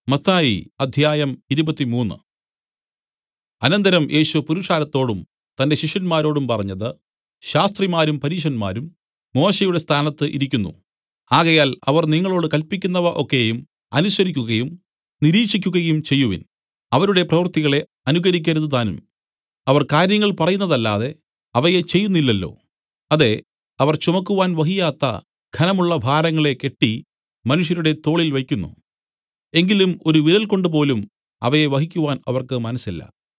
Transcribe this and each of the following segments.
മത്തായി അധ്യായം ഇരുപത്തിമൂന്ന് അനന്തരം യേശു പുരുഷാരത്തോടും തന്റെ ശിഷ്യന്മാരോടും പറഞ്ഞത് ശാസ്ത്രിമാരും പരീശന്മാരും മോശെയുടെ സ്ഥാനത്ത് ഇരിക്കുന്നു ആകയാൽ അവർ നിങ്ങളോട് കല്പിക്കുന്നവ ഒക്കെയും അനുസരിക്കുകയും നിരീക്ഷിക്കുകയും ചെയ്യുവിൻ അവരുടെ പ്രവൃത്തികളെ അനുകരിക്കരുത് താനും അവർ കാര്യങ്ങൾ പറയുന്നതല്ലാതെ അവയെ ചെയ്യുന്നില്ലല്ലോ അതെ അവർ ചുമക്കുവാൻ വഹിയാത്ത ഘനമുള്ള ഭാരങ്ങളെ കെട്ടി മനുഷ്യരുടെ തോളിൽ വെയ്ക്കുന്നു എങ്കിലും ഒരു വിരൽ കൊണ്ടുപോലും അവയെ വഹിക്കുവാൻ അവർക്ക് മനസ്സില്ല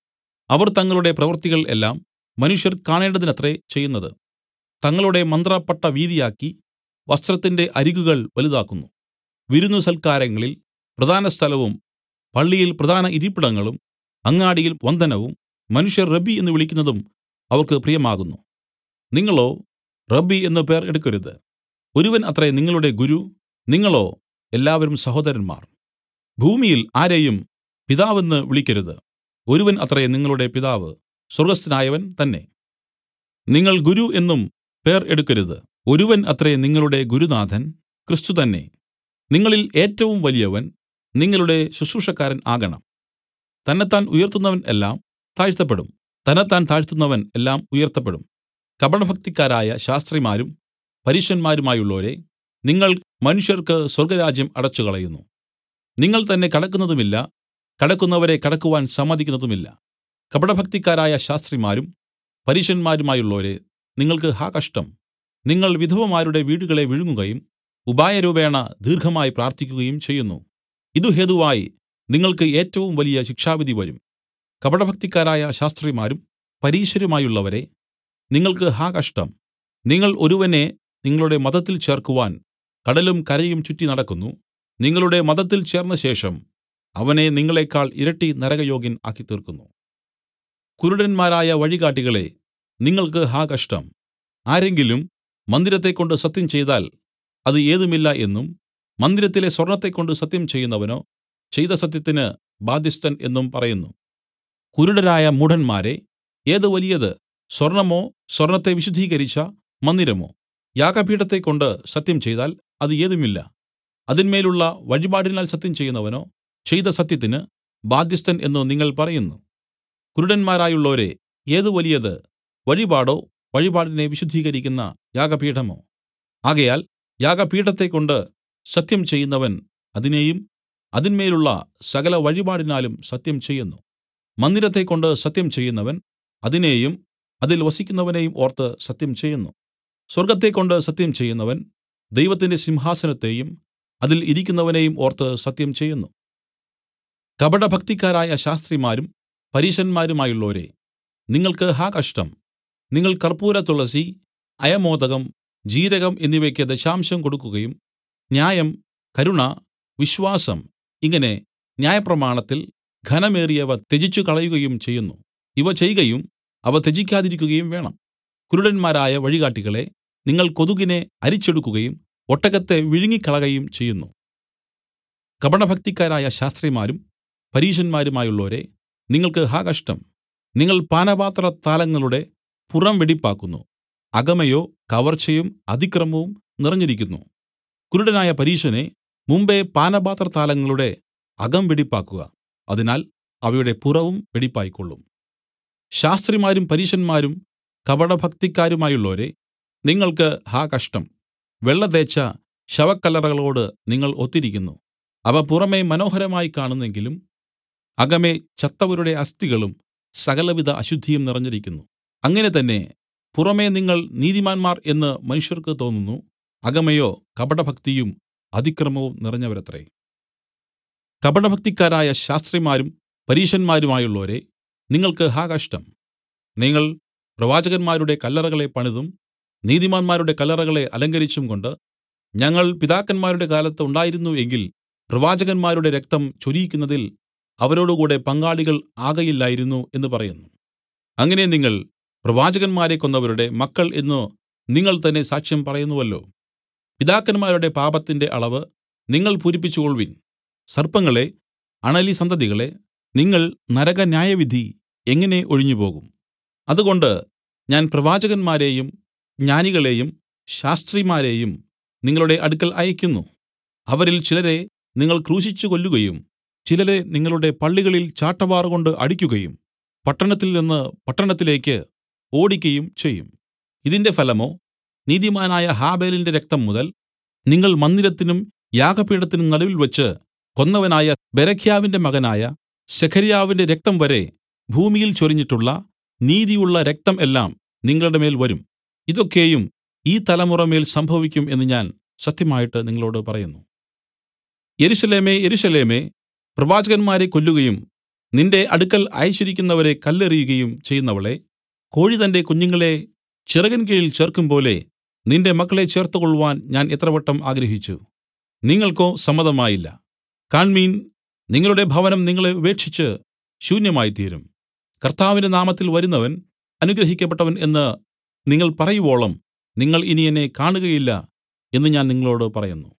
അവർ തങ്ങളുടെ പ്രവൃത്തികൾ എല്ലാം മനുഷ്യർ കാണേണ്ടതിനത്രേ ചെയ്യുന്നത് തങ്ങളുടെ മന്ത്രപ്പട്ട വീതിയാക്കി വസ്ത്രത്തിന്റെ അരികുകൾ വലുതാക്കുന്നു വിരുന്നു സൽക്കാരങ്ങളിൽ പ്രധാന സ്ഥലവും പള്ളിയിൽ പ്രധാന ഇരിപ്പിടങ്ങളും അങ്ങാടിയിൽ വന്ദനവും മനുഷ്യർ റബ്ബി എന്ന് വിളിക്കുന്നതും അവർക്ക് പ്രിയമാകുന്നു നിങ്ങളോ റബ്ബി എന്ന് പേർ എടുക്കരുത് ഒരുവൻ അത്രേ നിങ്ങളുടെ ഗുരു നിങ്ങളോ എല്ലാവരും സഹോദരന്മാർ ഭൂമിയിൽ ആരെയും പിതാവെന്ന് വിളിക്കരുത് ഒരുവൻ അത്രേ നിങ്ങളുടെ പിതാവ് സ്വർഗ്ഗസ്ഥനായവൻ തന്നെ നിങ്ങൾ ഗുരു എന്നും പേർ എടുക്കരുത് ഒരുവൻ അത്രേ നിങ്ങളുടെ ഗുരുനാഥൻ ക്രിസ്തു തന്നെ നിങ്ങളിൽ ഏറ്റവും വലിയവൻ നിങ്ങളുടെ ശുശ്രൂഷക്കാരൻ ആകണം തന്നെത്താൻ ഉയർത്തുന്നവൻ എല്ലാം താഴ്ത്തപ്പെടും തന്നെത്താൻ താഴ്ത്തുന്നവൻ എല്ലാം ഉയർത്തപ്പെടും കപടഭക്തിക്കാരായ ശാസ്ത്രിമാരും പരീശന്മാരുമായുള്ളോരേ നിങ്ങൾ മനുഷ്യർക്ക് സ്വർഗ്ഗരാജ്യം അടച്ചുകളയുന്നു നിങ്ങൾ തന്നെ കടക്കുന്നതുമില്ല കടക്കുന്നവരെ കടക്കുവാൻ സമ്മതിക്കുന്നതുമില്ല കപടഭക്തിക്കാരായ ശാസ്ത്രിമാരും പരീശന്മാരുമായുള്ളോരേ നിങ്ങൾക്ക് ഹാ കഷ്ടം നിങ്ങൾ വിധവമാരുടെ വീടുകളെ വിഴുങ്ങുകയും ഉപായരൂപേണ ദീർഘമായി പ്രാർത്ഥിക്കുകയും ചെയ്യുന്നു ഇതു ഹേതുവായി നിങ്ങൾക്ക് ഏറ്റവും വലിയ ശിക്ഷാവിധി വരും കപടഭക്തിക്കാരായ ശാസ്ത്രിമാരും പരീശരുമായുള്ളവരെ നിങ്ങൾക്ക് ഹാ കഷ്ടം നിങ്ങൾ ഒരുവനെ നിങ്ങളുടെ മതത്തിൽ ചേർക്കുവാൻ കടലും കരയും ചുറ്റി നടക്കുന്നു നിങ്ങളുടെ മതത്തിൽ ചേർന്നശേഷം അവനെ നിങ്ങളെക്കാൾ ഇരട്ടി നരകയോഗ്യൻ ആക്കിത്തീർക്കുന്നു കുരുടന്മാരായ വഴികാട്ടികളെ നിങ്ങൾക്ക് ഹാ കഷ്ടം ആരെങ്കിലും മന്ദിരത്തെക്കൊണ്ട് സത്യം ചെയ്താൽ അത് ഏതുമില്ല എന്നും മന്ദിരത്തിലെ സ്വർണ്ണത്തെക്കൊണ്ട് സത്യം ചെയ്യുന്നവനോ ചെയ്ത സത്യത്തിന് ബാധ്യസ്ഥൻ എന്നും പറയുന്നു കുരുടരായ മൂഢന്മാരെ ഏത് വലിയത് സ്വർണ്ണമോ സ്വർണ്ണത്തെ വിശുദ്ധീകരിച്ച മന്ദിരമോ യാഗപീഠത്തെക്കൊണ്ട് സത്യം ചെയ്താൽ അത് ഏതുമില്ല അതിന്മേലുള്ള വഴിപാടിനാൽ സത്യം ചെയ്യുന്നവനോ ചെയ്ത സത്യത്തിന് ബാധ്യസ്ഥൻ എന്ന് നിങ്ങൾ പറയുന്നു കുരുടന്മാരായുള്ളോരേ ഏത് വലിയത് വഴിപാടോ വഴിപാടിനെ വിശുദ്ധീകരിക്കുന്ന യാഗപീഠമോ ആകയാൽ യാഗപീഠത്തെക്കൊണ്ട് സത്യം ചെയ്യുന്നവൻ അതിനെയും അതിന്മേലുള്ള സകല വഴിപാടിനാലും സത്യം ചെയ്യുന്നു മന്ദിരത്തെക്കൊണ്ട് സത്യം ചെയ്യുന്നവൻ അതിനെയും അതിൽ വസിക്കുന്നവനെയും ഓർത്ത് സത്യം ചെയ്യുന്നു സ്വർഗ്ഗത്തെക്കൊണ്ട് സത്യം ചെയ്യുന്നവൻ ദൈവത്തിന്റെ സിംഹാസനത്തെയും അതിൽ ഇരിക്കുന്നവനെയും ഓർത്ത് സത്യം ചെയ്യുന്നു കപടഭക്തിക്കാരായ ശാസ്ത്രിമാരും പരീശന്മാരുമായുള്ളോരേ നിങ്ങൾക്ക് ഹാ കഷ്ടം നിങ്ങൾ കർപ്പൂര തുളസി അയമോദകം ജീരകം എന്നിവയ്ക്ക് ദശാംശം കൊടുക്കുകയും ന്യായം കരുണ വിശ്വാസം ഇങ്ങനെ ന്യായപ്രമാണത്തിൽ ഘനമേറിയവ ത്യജിച്ചു കളയുകയും ചെയ്യുന്നു ഇവ ചെയ്കയും അവ ത്യജിക്കാതിരിക്കുകയും വേണം കുരുടന്മാരായ വഴികാട്ടികളെ നിങ്ങൾ കൊതുകിനെ അരിച്ചെടുക്കുകയും ഒട്ടകത്തെ വിഴുങ്ങിക്കളകയും ചെയ്യുന്നു കപടഭക്തിക്കാരായ ശാസ്ത്രിമാരും പരീശന്മാരുമായുള്ളോരേ നിങ്ങൾക്ക് ഹാ കഷ്ടം നിങ്ങൾ പാനപാത്ര താലങ്ങളുടെ പുറം വെടിപ്പാക്കുന്നു അകമയോ കവർച്ചയും അതിക്രമവും നിറഞ്ഞിരിക്കുന്നു കുരുടനായ പരീശനെ മുമ്പെ പാനപാത്ര താലങ്ങളുടെ അകം വെടിപ്പാക്കുക അതിനാൽ അവയുടെ പുറവും വെടിപ്പായിക്കൊള്ളും ശാസ്ത്രിമാരും പരീശന്മാരും കപടഭക്തിക്കാരുമായുള്ളോരേ നിങ്ങൾക്ക് ഹാ കഷ്ടം വെള്ള തേച്ച ശവക്കല്ലറകളോട് നിങ്ങൾ ഒത്തിരിക്കുന്നു അവ പുറമെ മനോഹരമായി കാണുന്നെങ്കിലും അകമെ ചത്തവരുടെ അസ്ഥികളും സകലവിധ അശുദ്ധിയും നിറഞ്ഞിരിക്കുന്നു അങ്ങനെ തന്നെ പുറമെ നിങ്ങൾ നീതിമാന്മാർ എന്ന് മനുഷ്യർക്ക് തോന്നുന്നു അകമയോ കപടഭക്തിയും അതിക്രമവും നിറഞ്ഞവരത്രേ കപടഭക്തിക്കാരായ ശാസ്ത്രിമാരും പരീശന്മാരുമായുള്ളോരേ നിങ്ങൾക്ക് ഹാ കഷ്ടം നിങ്ങൾ പ്രവാചകന്മാരുടെ കല്ലറകളെ പണിതും നീതിമാന്മാരുടെ കല്ലറകളെ അലങ്കരിച്ചും കൊണ്ട് ഞങ്ങൾ പിതാക്കന്മാരുടെ കാലത്ത് ഉണ്ടായിരുന്നു എങ്കിൽ പ്രവാചകന്മാരുടെ രക്തം ചൊരിയിക്കുന്നതിൽ അവരോടുകൂടെ പങ്കാളികൾ ആകയില്ലായിരുന്നു എന്ന് പറയുന്നു അങ്ങനെ നിങ്ങൾ പ്രവാചകന്മാരെ കൊന്നവരുടെ മക്കൾ എന്നു നിങ്ങൾ തന്നെ സാക്ഷ്യം പറയുന്നുവല്ലോ പിതാക്കന്മാരുടെ പാപത്തിന്റെ അളവ് നിങ്ങൾ പൂരിപ്പിച്ചുകൊൾവിൻ സർപ്പങ്ങളെ അണലി സന്തതികളെ നിങ്ങൾ നരകന്യായവിധി എങ്ങനെ ഒഴിഞ്ഞുപോകും അതുകൊണ്ട് ഞാൻ പ്രവാചകന്മാരെയും ജ്ഞാനികളെയും ശാസ്ത്രിമാരെയും നിങ്ങളുടെ അടുക്കൽ അയയ്ക്കുന്നു അവരിൽ ചിലരെ നിങ്ങൾ ക്രൂശിച്ചു കൊല്ലുകയും ചിലരെ നിങ്ങളുടെ പള്ളികളിൽ ചാട്ടവാറുകൊണ്ട് അടിക്കുകയും പട്ടണത്തിൽ നിന്ന് പട്ടണത്തിലേക്ക് ഓടിക്കയും ചെയ്യും ഇതിന്റെ ഫലമോ നീതിമാനായ ഹാബെലിന്റെ രക്തം മുതൽ നിങ്ങൾ മന്ദിരത്തിനും യാഗപീഠത്തിനും നടുവിൽവച്ച് കൊന്നവനായ ബെരെഖ്യാവിന്റെ മകനായ സെഖര്യാവിന്റെ രക്തം വരെ ഭൂമിയിൽ ചൊരിഞ്ഞിട്ടുള്ള നീതിയുള്ള രക്തം എല്ലാം നിങ്ങളുടെ മേൽ വരും ഇതൊക്കെയും ഈ തലമുറമേൽ സംഭവിക്കും എന്ന് ഞാൻ സത്യമായിട്ട് നിങ്ങളോടു പറയുന്നു യെരൂശലേമേ യെരൂശലേമേ പ്രവാചകന്മാരെ കൊല്ലുകയും നിന്റെ അടുക്കൽ അയച്ചിരിക്കുന്നവരെ കല്ലെറിയുകയും ചെയ്യുന്നവളെ കോഴി തന്റെ കുഞ്ഞുങ്ങളെ ചിറകിൻ കീഴിൽ ചേർക്കുംപോലെ നിന്റെ മക്കളെ ചേർത്തുകൊള്ളുവാൻ ഞാൻ എത്രവട്ടം ആഗ്രഹിച്ചു നിങ്ങൾക്കോ സമ്മതമായില്ല കാൺമീൻ നിങ്ങളുടെ ഭവനം നിങ്ങളെ ഉപേക്ഷിച്ച് ശൂന്യമായിത്തീരും കർത്താവിന്റെ നാമത്തിൽ വരുന്നവൻ അനുഗ്രഹിക്കപ്പെട്ടവൻ എന്ന് നിങ്ങൾ പറയുവോളം നിങ്ങൾ ഇനി എന്നെ കാണുകയില്ല എന്ന് ഞാൻ നിങ്ങളോടു പറയുന്നു